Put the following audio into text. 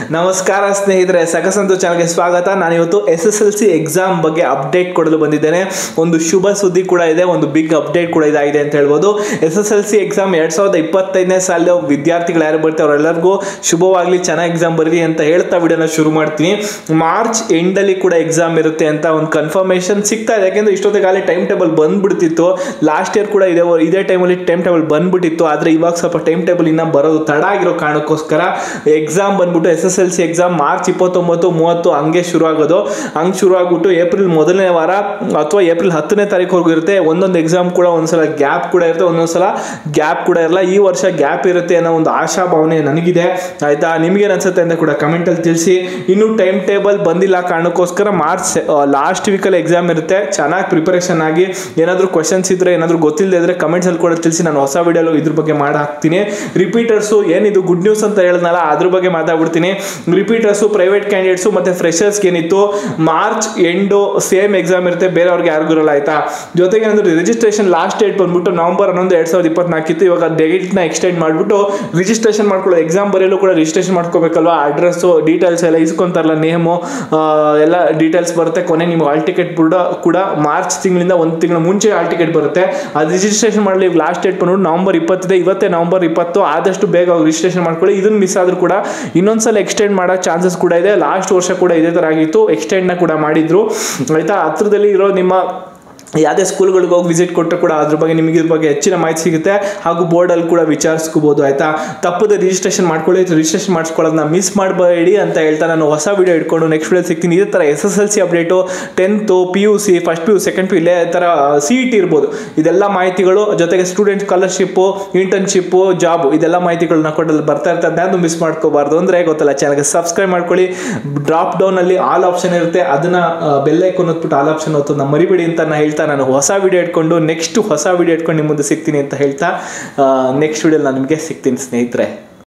ನಮಸ್ಕಾರ ಸ್ನೇಹಿತರೆ ಸಕಸಂತು ಚಾನಲ್ಗೆ ಸ್ವಾಗತ ನಾನು ಇವತ್ತು S S L C exam ಬಗ್ಗೆ ಅಪ್ಡೇಟ್ ಕೊಡಲು ಬಂದಿದ್ದೇನೆ ಒಂದು ಶುಭ ಸುದ್ದಿ ಕೂಡ ಇದೆ ಒಂದು ಬಿಗ್ ಅಪ್ಡೇಟ್ ಕೂಡ ಇದಾಗಿದೆ ಅಂತ ಹೇಳ್ಬೋದು S S L C exam ಎರಡ್ ಸಾವಿರದ ಇಪ್ಪತ್ತೈದನೇ ಸಾಲ ವಿದ್ಯಾರ್ಥಿಗಳು ಯಾರು ಬರ್ತಾರೆ ಅವರೆಲ್ಲರಿಗೂ ಶುಭವಾಗಲಿ ಚೆನ್ನಾಗಿ ಎಕ್ಸಾಮ್ ಬರಲಿ ಅಂತ ಹೇಳ್ತಾ ವಿಡಿಯೋನ ಶುರು ಮಾಡ್ತೀನಿ ಮಾರ್ಚ್ ಎಂಡಲ್ಲಿ ಕೂಡ ಎಕ್ಸಾಮ್ ಇರುತ್ತೆ ಅಂತ ಒಂದು ಕನ್ಫರ್ಮೇಷನ್ ಸಿಗ್ತಾ ಇದೆ ಯಾಕೆಂದ್ರೆ ಇಷ್ಟೊತ್ತಿಗಾಗಲೇ ಟೈಮ್ ಟೇಬಲ್ ಬಂದ್ಬಿಡ್ತಿತ್ತು ಲಾಸ್ಟ್ ಇಯರ್ ಕೂಡ ಇದೇ ಇದೇ ಟೈಮಲ್ಲಿ ಟೈಮ್ ಟೇಬಲ್ ಬಂದ್ಬಿಟ್ಟಿತ್ತು ಆದರೆ ಇವಾಗ ಸ್ವಲ್ಪ ಟೈಮ್ ಟೇಬಲ್ ಇನ್ನೂ ಬರೋದು ತಡ ಆಗಿರೋ ಕಾರಣಕ್ಕೋಸ್ಕರ ಎಕ್ಸಾಮ್ ಬಂದ್ಬಿಟ್ಟು S S L C exam March ಇಪ್ಪತ್ತೊಂಬತ್ತು ಮೂವತ್ತು ಹಂಗೆ ಶುರು ಆಗೋದು ಹಂಗೆ ಶುರು ಆಗ್ಬಿಟ್ಟು ಏಪ್ರಿಲ್ ಮೊದಲನೇ ವಾರ ಅಥವಾ ಏಪ್ರಿಲ್ ಹತ್ತನೇ ತಾರೀಕುವರೆಗೂ ಇರುತ್ತೆ ಒಂದೊಂದು ಎಕ್ಸಾಮ್ ಕೂಡ ಒಂದ್ಸಲ ಗ್ಯಾಪ್ ಕೂಡ ಇರುತ್ತೆ ಒಂದೊಂದ್ಸಲ ಗ್ಯಾಪ್ ಕೂಡ ಇರಲ್ಲ ಈ ವರ್ಷ ಗ್ಯಾಪ್ ಇರುತ್ತೆ ಅನ್ನೋ ಒಂದು ಆಶಾ ಭಾವನೆ ನನಗಿದೆ ಆಯ್ತಾ ನಿಮ್ಗೇನು ಅನ್ಸುತ್ತೆ ಅಂತ ಕೂಡ ಕಮೆಂಟಲ್ಲಿ ತಿಳಿಸಿ ಇನ್ನೂ ಟೈಮ್ ಟೇಬಲ್ ಬಂದಿಲ್ಲ ಕಾರಣಕ್ಕೋಸ್ಕರ ಮಾರ್ಚ್ ಲಾಸ್ಟ್ ವೀಕಲ್ಲಿ ಎಕ್ಸಾಮ್ ಇರುತ್ತೆ ಚೆನ್ನಾಗಿ ಪ್ರಿಪರೇಷನ್ ಆಗಿ ಏನಾದರೂ ಕ್ವಶನ್ಸ್ ಇದ್ರೆ ಏನಾದರೂ ಗೊತ್ತಿಲ್ಲದೆ ಇದ್ರೆ ಕಮೆಂಟ್ಸಲ್ಲಿ ಕೂಡ ತಿಳಿಸಿ ನಾನು ಹೊಸ ವಿಡಿಯೋಲು ಇದ್ರ ಬಗ್ಗೆ ಮಾಡಿ ಹಾಕ್ತೀನಿ ರಿಪೀಟರ್ಸು ಏನಿದು ಗುಡ್ ನ್ಯೂಸ್ ಅಂತ ಹೇಳಿದ್ನಲ್ಲ ಅದ್ರ ಬಗ್ಗೆ ಮಾತಾಡ್ಬಿಡ್ತೀನಿ ರಿಪೀಟರ್ಸು ಪ್ರೈವೇಟ್ ಕ್ಯಾಂಡಿಡೇಟ್ಸು ಮತ್ತು ಫ್ರೆಷರ್ಸ್ಗೆ ಏನಿತ್ತು ಮಾರ್ಚ್ ಎಂಡು ಸೇಮ್ ಎಕ್ಸಾಮ್ ಇರುತ್ತೆ ಬೇರೆಯವ್ರಿಗೆ ಯಾರಿಗೂ ಇರಲ್ಲ ಆಯ್ತಾ ಜೊತೆಗೆ ಏನಂದ್ರೆ ರಿಜಿಸ್ಟ್ರೇಷನ್ ಲಾಸ್ಟ್ ಡೇಟ್ ಬಂದ್ಬಿಟ್ಟು ನವಂಬರ್ ಹನ್ನೊಂದು ಎರಡು ಸಾವಿರದ ಇಪ್ಪತ್ನಾಲ್ಕಿತ್ತು ಇವಾಗ ಡೇಟ್ನ ಎಕ್ಸ್ಟೆಂಡ್ ಮಾಡಿಬಿಟ್ಟು ರಿಜಿಸ್ಟ್ರೇಷನ್ ಮಾಡ್ಕೊಳ್ಳೋ ಎಕ್ಸಾಮ್ ಬರೆಯಲು ಕೂಡ ರಿಜಿಸ್ಟ್ರೇಷನ್ ಮಾಡ್ಕೋಬೇಕಲ್ವಾ ಅಡ್ರೆಸ್ಸು ಡೀಟೇಲ್ಸ್ ಎಲ್ಲ ಇಸ್ಕೊಂತಾರಲ್ಲ ನೇಮು ಎಲ್ಲ ಡೀಟೇಲ್ಸ್ ಬರುತ್ತೆ ಕೊನೆ ನಿಮ್ಗೆ ಹಾಲ್ ಟಿಕೆಟ್ ಕೂಡ ಕೂಡ ಮಾರ್ಚ್ ತಿಂಗಳಿಂದ ಒಂದು ತಿಂಗಳ ಮುಂಚೆ ಹಾಲ್ ಟಿಕೆಟ್ ಬರುತ್ತೆ ಅದು ರಿಜಿಸ್ಟ್ರೇಷನ್ ಮಾಡಲಿ ಲಾಸ್ಟ್ ಡೇಟ್ ಬಂದ್ಬಿಟ್ಟು ನವಂಬರ್ ಇಪ್ಪತ್ತಿದೆ ಇವತ್ತೇ ನವಂಬರ್ ಇಪ್ಪತ್ತು ಆದಷ್ಟು ಬೇಗ ರಿಜಿಸ್ಟ್ರೇಷನ್ ಮಾಡ್ಕೊಳ್ಳಿ ಇದನ್ನು ಮಿಸ್ ಆದರೂ ಕೂಡ ಇನ್ನೊಂದ್ಸಲ ಎಕ್ಸ್ಟೆಂಡ್ ಮಾಡೋ ಚಾನ್ಸಸ್ ಕೂಡ ಇದೆ ಲಾಸ್ಟ್ ವರ್ಷ ಕೂಡ ಇದೇ ಥರ ಆಗಿತ್ತು ಎಕ್ಸ್ಟೆಂಡ್ನ ಕೂಡ ಮಾಡಿದ್ರು ಆಯ್ತಾ ಹತ್ರದಲ್ಲಿ ಇರೋ ನಿಮ್ಮ ಯಾವುದೇ ಸ್ಕೂಲ್ಗಳಿಗೆ ಹೋಗಿ ವಿಸಿಟ್ ಕೊಟ್ಟರು ಕೂಡ ಅದ್ರ ಬಗ್ಗೆ ನಿಮಗೆ ಇದ್ರ ಬಗ್ಗೆ ಹೆಚ್ಚಿನ ಮಾಹಿತಿ ಸಿಗುತ್ತೆ ಹಾಗೂ ಬೋರ್ಡಲ್ಲಿ ಕೂಡ ವಿಚಾರಿಸ್ಕೋಬೋದು ಆಯಿತಾ ತಪ್ಪದೆ ರಿಜಿಸ್ಟ್ರೇಷನ್ ಮಾಡ್ಕೊಳ್ಳಿ ರಿಜಿಸ್ಟ್ರೇಷನ್ ಮಾಡಿಸ್ಕೊಳ್ಳೋದನ್ನ ಮಿಸ್ ಮಾಡಬೇಡಿ ಅಂತ ಹೇಳ್ತಾ ನಾನು ಹೊಸ ವಿಡಿಯೋ ಇಟ್ಕೊಂಡು ನೆಕ್ಸ್ಟ್ ವಿಡಿಯೋ ಸಿಗ್ತೀನಿ ಇದೇ ಥರ S S L C update tenth P U C first P U second P U ಇಲ್ಲೇ ಥರ ಸಿ ಇ ಟಿ ಇರ್ಬೋದು ಇದೆಲ್ಲ ಮಾಹಿತಿಗಳು ಜೊತೆಗೆ ಸ್ಟೂಡೆಂಟ್ ಸ್ಕಾಲರ್ಶಿಪ್ಪು ಇಂಟರ್ನ್ಶಿಪ್ಪು ಜಾಬು ಇದೆಲ್ಲ ಮಾಹಿತಿಗಳನ್ನ ಕೊಡಲು ಬರ್ತಾ ಇರ್ತದೆ ಅದು ಮಿಸ್ ಮಾಡ್ಕೋಬಾರ್ದು ಅಂದರೆ ಗೊತ್ತಲ್ಲ ಚಾನಲ್ಗೆ ಸಬ್ಸ್ಕ್ರೈಬ್ ಮಾಡ್ಕೊಳ್ಳಿ ಡ್ರಾಪ್ ಡೌನಲ್ಲಿ ಆಲ್ ಆಪ್ಷನ್ ಇರುತ್ತೆ ಅದನ್ನ ಬೆಲ್ ಐಕಾನ್ ಹೊತ್ಬಿಟ್ಟು ಆಲ್ ಆಪ್ಷನ್ ಹೊತ್ತು ಮರಿಬೇಡಿ ಅಂತ ನಾನು ಹೇಳ್ತಾ ನಾನು ಹೊಸ ವಿಡಿಯೋ ಇಟ್ಕೊಂಡು ನೆಕ್ಸ್ಟ್ ಹೊಸ ವಿಡಿಯೋ ಇಟ್ಕೊಂಡು ನಿಮ್ಮ ಮುಂದೆ ಸಿಗ್ತೀನಿ ಅಂತ ಹೇಳ್ತಾ ನೆಕ್ಸ್ಟ್ ವಿಡಿಯೋಲಿ ನಾನು ನಿಮಗೆ ಸಿಗ್ತೀನಿ ಸ್ನೇಹಿತರೆ